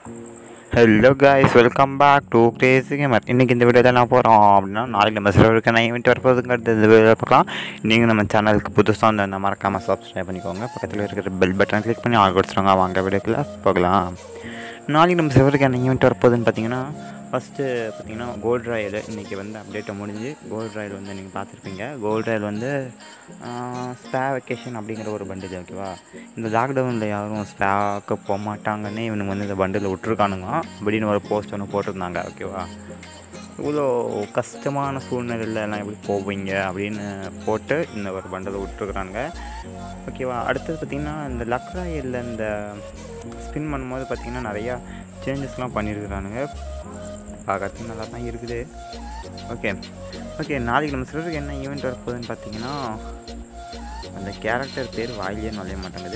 hello guys welcome back to crazy gamer இன்றைக்கி இந்த video தான் நான் போகிறோம் அப்படின்னா நாளைக்கு நம்ம சிலருக்கு நான் ஈவெண்ட் வரப்போகுதுங்கிறது இந்த வீடியோ பார்க்கலாம் நீங்கள் நம்ம சேனலுக்கு புதுசாக வந்து அந்த மறக்காமல் சப்ஸ்கிரைப் பண்ணிக்கோங்க பக்கத்தில் இருக்கிற பெல் பட்டன் கிளிக் பண்ணி ஆள் கொடுத்துருவாங்க வாங்க வீடியோக்குள்ள போகலாம் நாளைக்கு நம்ம சிலருக்கு என்ன ஈவெண்ட் வரப்போகுதுன்னு பார்த்தீங்கன்னா ஃபஸ்ட்டு பார்த்தீங்கன்னா கோல்ட் ராயல் இன்றைக்கி வந்து அப்டேட்டை முடிஞ்சு கோல்ட் ராயல் வந்து நீங்கள் பார்த்துருப்பீங்க கோல்ட் ராயல் வந்து ஸ்பே வெக்கேஷன் அப்படிங்கிற ஒரு பண்டில் ஓகேவா இந்த லாக்டவுனில் யாரும் ஸ்பேக்கு போக மாட்டாங்கன்னு இவனுங்க வந்து இந்த பண்டில் விட்ருக்கானுங்க அப்படின்னு ஒரு போஸ்ட் ஒன்று போட்டிருந்தாங்க ஓகேவா இவ்வளோ கஷ்டமான சூழ்நிலையில் எல்லாம் எப்படி போவீங்க அப்படின்னு போட்டு இந்த ஒரு பண்டலை விட்ருக்குறாங்க ஓகேவா அடுத்தது பார்த்திங்கன்னா இந்த லக்ராயில் இந்த ஸ்பின் பண்ணும்போது பார்த்திங்கன்னா நிறையா சேஞ்சஸ்லாம் பண்ணியிருக்கிறானுங்க பார்க்கறதுக்கு நல்லா தான் இருக்குது ஓகே ஓகே நாளைக்கு நம்ம சிலருக்கு என்ன ஈவெண்ட் வரப்போகுதுன்னு பார்த்தீங்கன்னா அந்த கேரக்டர் பேர் வாயிலே நுழைய மாட்டேங்குது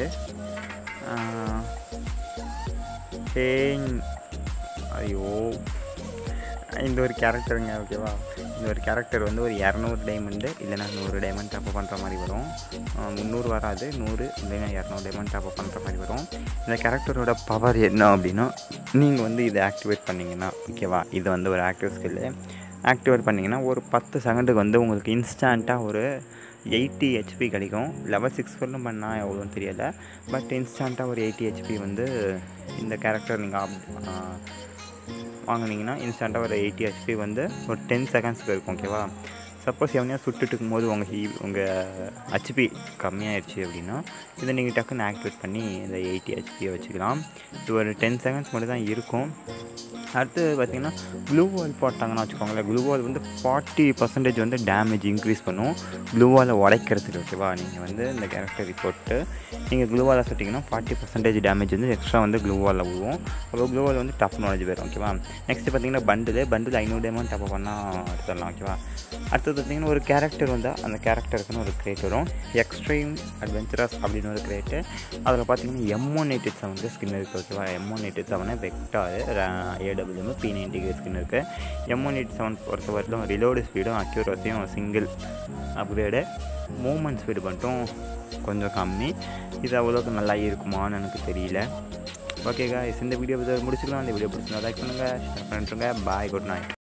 சேஞ்ச் ஐயோ இந்த ஒரு கேரக்டருங்க ஓகேவா இந்த ஒரு கேரக்டர் வந்து ஒரு இரநூறு டைமண்டு இல்லைனா நூறு டைமண்ட் டாப் பண்ணுற மாதிரி வரும் முந்நூறு வராது நூறு இல்லைன்னா இரநூறு டைமண்ட் டாப் பண்ணுற மாதிரி வரும் இந்த கேரக்டரோட பவர் என்ன அப்படின்னா நீங்கள் வந்து இதை ஆக்டிவேட் பண்ணிங்கன்னா ஓகேவா இது வந்து ஒரு ஆக்டிவ் ஸ்கில்லு ஆக்டிவேட் பண்ணிங்கன்னா ஒரு பத்து செகண்டுக்கு வந்து உங்களுக்கு இன்ஸ்டண்ட்டாக ஒரு எயிட்டி ஹெச்பி கிடைக்கும் லெவல் சிக்ஸ் வரலும் பண்ணால் எவ்வளோன்னு தெரியலை பட் இன்ஸ்டண்ட்டாக ஒரு எயிட்டி ஹெச்பி வந்து இந்த கேரக்டர் நீங்கள் வாங்கினீங்கன்னா இன்ஸ்டண்ட்டாக ஒரு எயிட்டி ஹெச்பி வந்து ஒரு டென் செகண்ட்ஸ்க்கு இருக்கும் ஓகேவா சப்போஸ் எவனையா சுட்டுட்டு இருக்கும்போது உங்கள் ஹீ உங்கள் ஹெச்பி கம்மியாயிடுச்சு அப்படின்னா இதை நீங்கள் டக்குன்னு ஆக்டிவேட் பண்ணி இந்த எயிட்டி ஹெச்பியை வச்சுக்கலாம் இது ஒரு டென் செகண்ட்ஸ் மட்டும் தான் இருக்கும் அடுத்து பார்த்திங்கன்னா க்ளூ வால் போட்டாங்கன்னு வச்சுக்கோங்களேன் க்ளூ வால் வந்து ஃபார்ட்டி பர்சன்டேஜ் வந்து டேமேஜ் இன்க்ரீஸ் பண்ணும் க்ளூ வாலை உடைக்கிறதுக்கு ஓகேவா நீங்கள் வந்து இந்த கேரக்டர் போட்டு நீங்கள் க்ளூ வாலை சுட்டிங்கன்னா ஃபார்ட்டி பர்சன்டேஜ் டேமேஜ் வந்து எக்ஸ்ட்ரா வந்து க்ளூ வாலில் விழுவும் அப்போ க்ளூ வால் வந்து டஃப் நாலேஜ் போயிடும் ஓகேவா நெக்ஸ்ட்டு பார்த்தீங்கன்னா பண்டில் பண்டில் ஐநூறு டேமண்ட் டப் பண்ணால் எடுத்துடலாம் ஓகேவா அடுத்தது பார்த்தீங்கன்னா ஒரு கேரக்டர் வந்தால் அந்த கேரக்டருக்குன்னு ஒரு கிரேட் வரும் எக்ஸ்ட்ரீம் அட்வென்ச்சரஸ் அப்படின்னு ஒரு கிரேட்டு அதில் பார்த்தீங்கன்னா எம்ஒன் எயிட்டி செவன் ஸ்கின் இருக்குது ஓகேவா M one eighty seven vector AWM P ninety skin இருக்குது எம்ஒன் எயிட்டி செவன் பொறுத்த வரைக்கும் ரிலோடு ஸ்பீடும் அக்யூரஸியும் சிங்கிள் அப்கிரேடு மூமெண்ட் ஸ்பீடு மட்டும் கொஞ்சம் கம்மி இது அவ்வளோக்கு நல்லா இருக்குமான்னு எனக்கு தெரியல ஓகேக்கா இந்த வீடியோ முடிச்சுக்கலாம் இந்த வீடியோ பிடிச்சிருந்தா லைக் பண்ணுங்கள் ஷேர் பண்ணிட்டுருங்க பாய் குட் நைட்